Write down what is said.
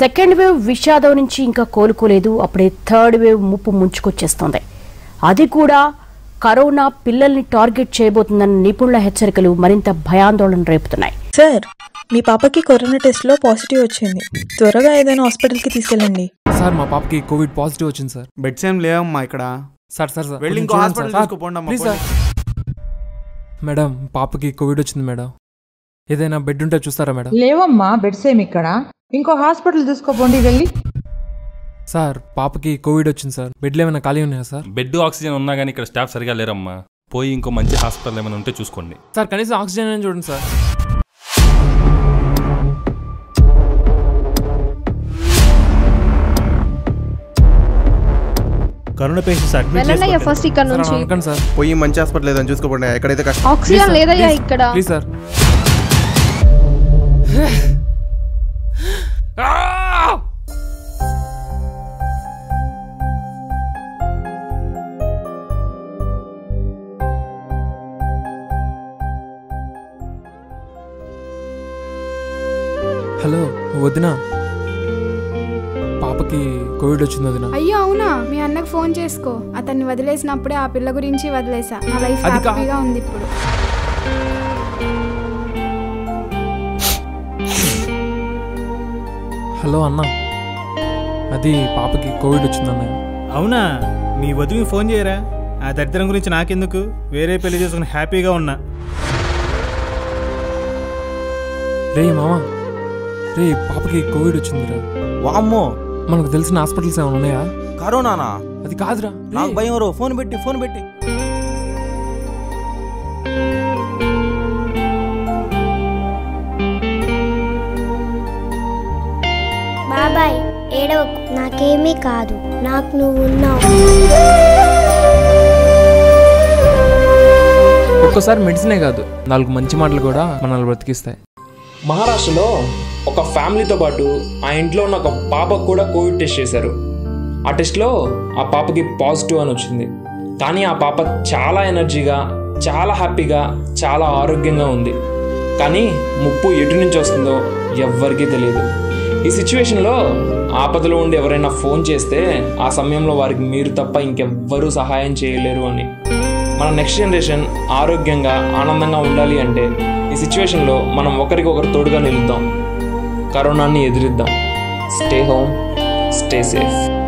Second wave విషాదం నుంచి ఇంకా కోలుకోలేదు అప్పుడే థర్డ్ వేవ్ ముప్పు ముంచుకొచ్చేస్తోంది అది కూడా కరోనా పిల్లల్ని టార్గెట్ చేయబోతుందన్న నిపుణుల హెచ్చరికలు మరింత భయాందోళన రేపుతున్నాయి సార్ మీ పాపకి కరోనా టెస్ట్లో పాజిటివ్ వచ్చింది త్వరగా ఏదైనా హాస్పిటల్కి తీసుకెళ్ళండి సార్ మా పాపకి కోవిడ్ పాజిటివ్ వచ్చింది సార్ బెడ్స్ ఏం లేవమ్మా ఇక్కడ సార్ సార్ సార్ వెళ్ళి కొంచెం ఇంకో చూడండి హాస్పిటల్ సార్. తీసుకుపోండి అమ్మా, ప్లీజ్ సార్ మేడం పాపకి కోవిడ్ వచ్చింది మేడం ఏదైనా బెడ్ ఉంటే చూస్తారా మేడం లేవమ్మా బెడ్స్ ఏమి ఇక్కడ ఇంకో హాస్పిటల్ తీసుకోపోండి వెళ్ళి సార్ పాపకి కోవిడ్ వచ్చింది సార్ బెడ్లు ఏమైనా ఖాళీ ఉన్నాయా సార్ బెడ్ ఆక్సిజన్ ఉన్నా కానీ ఇక్కడ స్టాఫ్ సరిగా లేరమ్మా పోయి ఇంకో మంచి హాస్పిటల్ ఏమైనా ఉంటే చూసుకోండి సార్ కనీసం ఆక్సిజన్ అని చూడండి సార్ కరోనా పేషెంట్స్ అడ్మిట్ వెళ్ళండి ఫస్ట్ ఇక్కడ సార్ నుంచి అలా అనకండి సార్ పోయి మంచి హాస్పిటల్ ఏదని చూసుకోండి ఎక్కడైతే కష్టం ప్లీజ్ ఆక్సిజన్ సార్, లేదయ్యా ప్లీజ్, ఇక్కడ ప్లీజ్ సార్ హలో వదినా పాపకి కోవిడ్ వచ్చింది వదినా అయ్యో అవునా మీ అన్నకు ఫోన్ చేసుకో అతన్ని వదిలేసినప్పుడే ఆ పిల్ల గురించి వదిలేసా నా లైఫ్ అది కా- హ్యాపీగా ఉంది ఇప్పుడు హలో అన్న అది పాపకి కోవిడ్ వచ్చిందన్న అవునా మీ వధువుకి ఫోన్ చేయరా ఆ దరిద్రం గురించి నాకెందుకు వేరే పెళ్లి చేసుకుని హ్యాపీగా ఉన్నా రే మామ రే పాపకి కోవిడ్ వచ్చిందిరా వామ్మో మనకు తెలిసిన హాస్పిటల్స్ ఏమైనా ఉన్నాయా కరోనానా అది కాదురా రే. నాకు భయం రో ఫోన్ పెట్టి ఫోన్ పెట్టి బాబాయ్ ఏడవకు నాకేమీ కాదు నాకు నువ్వు ఉన్నావు ఒక్కోసారి మెడిసినే కాదు నాలుగు మంచి మాటలు కూడా మనల్ని బ్రతికిస్తాయి మహారాష్ట్రలో ఒక ఫ్యామిలీతో పాటు ఆ ఇంట్లో ఉన్న ఒక పాపకు కూడా కోవిడ్ టెస్ట్ చేశారు ఆ టెస్ట్లో ఆ పాపకి పాజిటివ్ అని వచ్చింది కానీ ఆ పాప చాలా ఎనర్జీగా చాలా హ్యాపీగా చాలా ఆరోగ్యంగా ఉంది కానీ ముప్పు ఎటు నుంచి వస్తుందో ఎవ్వరికీ తెలియదు ఈ సిచ్యువేషన్లో ఆపదలో ఉండి ఎవరైనా ఫోన్ చేస్తే ఆ సమయంలో వారికి మీరు తప్ప ఇంకెవ్వరూ సహాయం చేయలేరు అని మన నెక్స్ట్ జనరేషన్ ఆరోగ్యంగా ఆనందంగా ఉండాలి అంటే ఈ సిచ్యువేషన్లో మనం ఒకరికి ఒకరు తోడుగా నిలుద్దాం కరోనాని ఎదిరిద్దాం స్టే హోమ్ స్టే సేఫ్